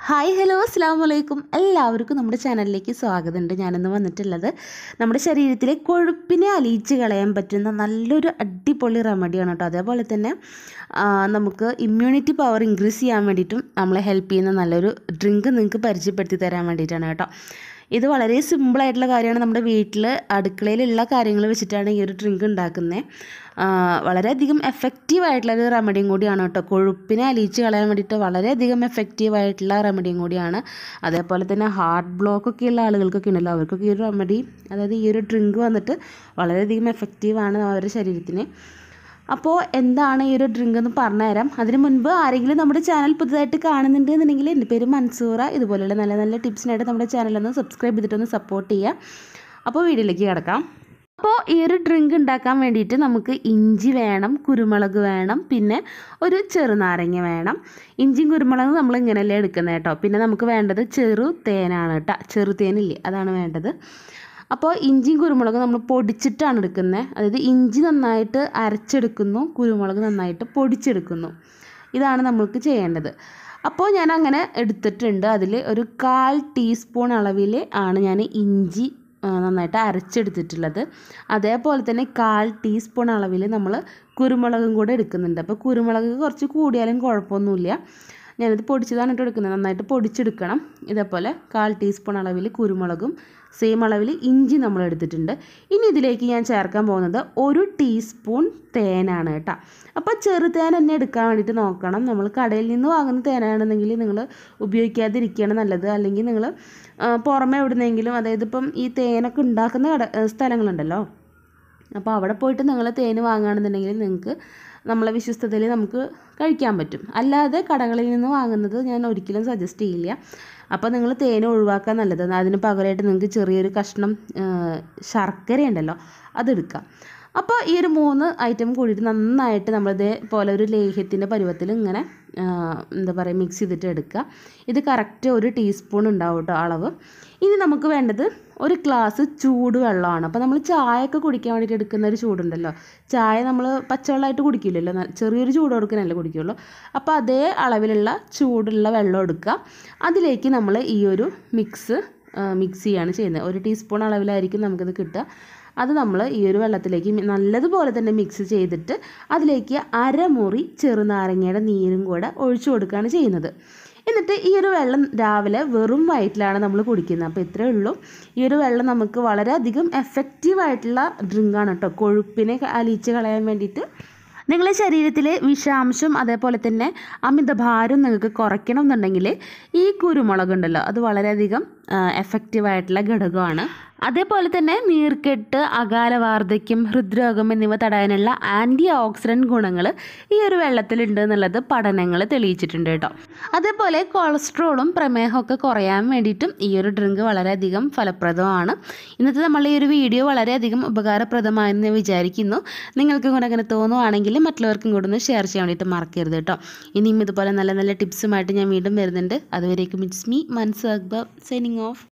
hi hello അസ്സാം വലൈക്കും എല്ലാവർക്കും നമ്മുടെ ചാനലിലേക്ക് സ്വാഗതമുണ്ട് ഞാനിന്ന് വന്നിട്ടുള്ളത് നമ്മുടെ ശരീരത്തിലെ കൊഴുപ്പിനെ അലിയിച്ച് കളയാൻ പറ്റുന്ന നല്ലൊരു അടിപൊളി റെമഡിയാണ് കേട്ടോ അതേപോലെ തന്നെ ആ, നമുക്ക് ഇമ്മ്യൂണിറ്റി പവർ ഇൻക്രീസ് ചെയ്യാൻ വേണ്ടിയിട്ടും നമ്മളെ ഹെൽപ്പ് ചെയ്യുന്ന നല്ലൊരു ഡ്രിങ്ക് നിങ്ങൾക്ക് പരിചയപ്പെടുത്തി തരാൻ വേണ്ടിയിട്ടാണ് കേട്ടോ ഇത് വളരെ സിമ്പിളായിട്ടുള്ള കാര്യമാണ് നമ്മുടെ വീട്ടിൽ അടുക്കളയിലുള്ള കാര്യങ്ങൾ വെച്ചിട്ടാണ് ഈ ഒരു ഡ്രിങ്ക് ഉണ്ടാക്കുന്നത് വളരെയധികം എഫക്റ്റീവ് ആയിട്ടുള്ള ഒരു റെമഡിയും കൂടിയാണ് കേട്ടോ കൊഴുപ്പിനെ അലിയിച്ച് കളയാൻ വേണ്ടിയിട്ട് വളരെയധികം എഫക്റ്റീവ് ആയിട്ടുള്ള റെമഡിയും കൂടിയാണ് അതേപോലെ തന്നെ ഹാർട്ട് ബ്ലോക്ക് ഒക്കെ ഉള്ള ആളുകൾക്കൊക്കെ ഉണ്ടല്ലോ അവർക്കൊക്കെ ഈ ഒരു റെമഡി അതായത് ഈ ഒരു ഡ്രിങ്ക് വന്നിട്ട് വളരെയധികം എഫക്റ്റീവാണ് അവരുടെ ശരീരത്തിന് അപ്പോൾ എന്താണ് ഈ ഒരു ഡ്രിങ്ക് എന്ന് പറഞ്ഞുതരാം അതിന് മുൻപ് ആരെങ്കിലും നമ്മുടെ ചാനൽ പുതുതായിട്ട് കാണുന്നുണ്ട് എന്നുണ്ടെങ്കിൽ എൻ്റെ പേര് മൻസൂറ ഇതുപോലെയുള്ള നല്ല നല്ല ടിപ്സിനായിട്ട് നമ്മുടെ ചാനലൊന്ന് സബ്സ്ക്രൈബ് ചെയ്തിട്ടൊന്ന് സപ്പോർട്ട് ചെയ്യുക അപ്പോൾ വീഡിയോയിലേക്ക് കിടക്കാം അപ്പോൾ ഈ ഒരു ഡ്രിങ്ക് ഉണ്ടാക്കാൻ വേണ്ടിയിട്ട് നമുക്ക് ഇഞ്ചി വേണം കുരുമുളക് വേണം പിന്നെ ഒരു ചെറുനാരങ്ങ വേണം ഇഞ്ചിയും കുരുമുളകും നമ്മൾ ഇങ്ങനെയല്ലേ എടുക്കുന്നത് കേട്ടോ പിന്നെ നമുക്ക് വേണ്ടത് ചെറു തേനാണ് കേട്ടോ ചെറു തേനില്ലേ അതാണ് വേണ്ടത് അപ്പോൾ ഇഞ്ചിയും കുരുമുളകും നമ്മൾ പൊടിച്ചിട്ടാണ് എടുക്കുന്നത് അതായത് ഇഞ്ചി നന്നായിട്ട് അരച്ചെടുക്കുന്നു കുരുമുളക് നന്നായിട്ട് പൊടിച്ചെടുക്കുന്നു ഇതാണ് നമ്മൾക്ക് ചെയ്യേണ്ടത് അപ്പോൾ ഞാൻ അങ്ങനെ എടുത്തിട്ടുണ്ട് അതിൽ ഒരു കാൽ ടീസ്പൂൺ അളവിൽ ആണ് ഞാൻ ഇഞ്ചി ആ, നന്നായിട്ട് അരച്ചെടുത്തിട്ടുള്ളത് അതേപോലെ തന്നെ കാൽ ടീസ്പൂൺ അളവിൽ നമ്മൾ കുരുമുളകും കൂടെ എടുക്കുന്നുണ്ട് അപ്പോൾ കുരുമുളക് കുറച്ച് കൂടിയാലും കുഴപ്പമൊന്നുമില്ല ഞാനിത് പൊടിച്ചതാണ് ഇട്ട് എടുക്കുന്നത് നന്നായിട്ട് പൊടിച്ചെടുക്കണം ഇതേപോലെ കാൽ ടീസ്പൂൺ അളവിൽ കുരുമുളകും സെയിം അളവിൽ ഇഞ്ചി നമ്മൾ എടുത്തിട്ടുണ്ട് ഇനി ഇതിലേക്ക് ഞാൻ ചേർക്കാൻ പോകുന്നത് ഒരു ടീസ്പൂൺ തേനാണ് കേട്ടോ അപ്പോൾ ചെറുതേൻ തന്നെ എടുക്കാൻ വേണ്ടിയിട്ട് നോക്കണം നമ്മൾ കടയിൽ നിന്ന് വാങ്ങുന്ന തേനാണെന്നെങ്കിൽ നിങ്ങൾ ഉപയോഗിക്കാതിരിക്കുകയാണ് നല്ലത് അല്ലെങ്കിൽ നിങ്ങൾ പുറമെ എവിടുന്നെങ്കിലും അതായത് ഇപ്പം ഈ തേനൊക്കെ ഉണ്ടാക്കുന്ന കട സ്ഥലങ്ങളുണ്ടല്ലോ അപ്പോൾ അവിടെ പോയിട്ട് നിങ്ങൾ തേൻ വാങ്ങുകയാണെന്നുണ്ടെങ്കിൽ നിങ്ങൾക്ക് നമ്മളെ വിശ്വസ്തതയിൽ നമുക്ക് കഴിക്കാൻ പറ്റും അല്ലാതെ കടകളിൽ നിന്ന് വാങ്ങുന്നത് ഞാൻ ഒരിക്കലും സജസ്റ്റ് ചെയ്യില്ല അപ്പോൾ നിങ്ങൾ തേൻ ഒഴിവാക്കാൻ നല്ലത് അതിന് പകരമായിട്ട് നിങ്ങൾക്ക് ചെറിയൊരു കഷ്ണം ആ, ശർക്കര ഉണ്ടല്ലോ അതെടുക്കാം അപ്പോൾ ഈ ഒരു മൂന്ന് ഐറ്റം കൂടിയിട്ട് നന്നായിട്ട് നമ്മൾ ഇതേപോലെ ഒരു ലേഹ്യത്തിൻ്റെ പരുവത്തിൽ ഇങ്ങനെ ആ, എന്താ പറയുക മിക്സ് ചെയ്തിട്ട് എടുക്കുക ഇത് കറക്റ്റ് ഒരു ടീസ്പൂൺ ഉണ്ടാവും കേട്ടോ അളവ് ഇനി നമുക്ക് വേണ്ടത് ഒരു ഗ്ലാസ് ചൂട് വെള്ളമാണ് അപ്പോൾ നമ്മൾ ചായ ഒക്കെ കുടിക്കാൻ വേണ്ടിയിട്ട് എടുക്കുന്ന ഒരു ചൂടുണ്ടല്ലോ ചായ നമ്മൾ പച്ചവെള്ളമായിട്ട് കുടിക്കില്ലല്ലോ ന- ചെറിയൊരു ചൂട് കൊടുക്കാനല്ലേ കുടിക്കുള്ളൂ അപ്പോൾ അതേ അളവിലുള്ള ചൂടുള്ള വെള്ളം എടുക്കുക അതിലേക്ക് നമ്മൾ ഈ ഒരു മിക്സ് മിക്സ് ചെയ്യാണ് ചെയ്യുന്നത് ഒരു ടീസ്പൂൺ അളവിലായിരിക്കും നമുക്കിത് കിട്ടുക അത് നമ്മൾ ഈ ഒരു വെള്ളത്തിലേക്ക് മി- നല്ലതുപോലെ തന്നെ മിക്സ് ചെയ്തിട്ട് അതിലേക്ക് അരമുറി ചെറുനാരങ്ങയുടെ നീരും കൂടെ ഒഴിച്ചു കൊടുക്കുകയാണ് ചെയ്യുന്നത് എന്നിട്ട് ഈ ഒരു വെള്ളം രാവിലെ വെറും വയറ്റിലാണ് നമ്മൾ കുടിക്കുന്നത് അപ്പോൾ ഇത്രയേ ഉള്ളൂ ഈ ഒരു വെള്ളം നമുക്ക് വളരെയധികം എഫക്റ്റീവ് ആയിട്ടുള്ള ഡ്രിങ്കാണ് കേട്ടോ കൊഴുപ്പിനെ ക- അലിയിച്ച് കളയാൻ വേണ്ടിയിട്ട് നിങ്ങളുടെ ശരീരത്തിലെ വിഷാംശം അതേപോലെ തന്നെ അമിതഭാരം നിങ്ങൾക്ക് കുറയ്ക്കണം എന്നുണ്ടെങ്കിൽ ഈ കുരുമുളക് ഉണ്ടല്ലോ അത് വളരെയധികം എഫക്റ്റീവ് ആയിട്ടുള്ള ഘടകമാണ് അതേപോലെ തന്നെ നീർക്കെട്ട് അകാല വാർദ്ധക്യം ഹൃദ്രോഗം എന്നിവ തടയാനുള്ള ആൻറ്റി ഓക്സിഡൻറ്റ് ഗുണങ്ങൾ ഈ ഒരു വെള്ളത്തിലുണ്ട് എന്നുള്ളത് പഠനങ്ങൾ തെളിയിച്ചിട്ടുണ്ട് കേട്ടോ അതേപോലെ കൊളസ്ട്രോളും പ്രമേഹമൊക്കെ കുറയാൻ വേണ്ടിയിട്ടും ഈ ഒരു ഡ്രിങ്ക് വളരെയധികം ഫലപ്രദമാണ് ഇന്നത്തെ നമ്മളെ ഈ ഒരു വീഡിയോ വളരെയധികം ഉപകാരപ്രദമായെന്ന് ഞാൻ വിചാരിക്കുന്നു നിങ്ങൾക്കും കൂടെ അങ്ങനെ തോന്നുവാണെങ്കിൽ മറ്റുള്ളവർക്കും കൂടെ ഒന്ന് ഷെയർ ചെയ്യാൻ വേണ്ടിയിട്ട് മറക്കരുത് കേട്ടോ ഇനിയും ഇതുപോലെ നല്ല നല്ല ടിപ്സുമായിട്ട് ഞാൻ വീണ്ടും വരുന്നുണ്ട് അതുവരേക്കും ഇറ്റ്സ് മീ മൻസ് അക്ബർ സൈനിങ് ഓഫ്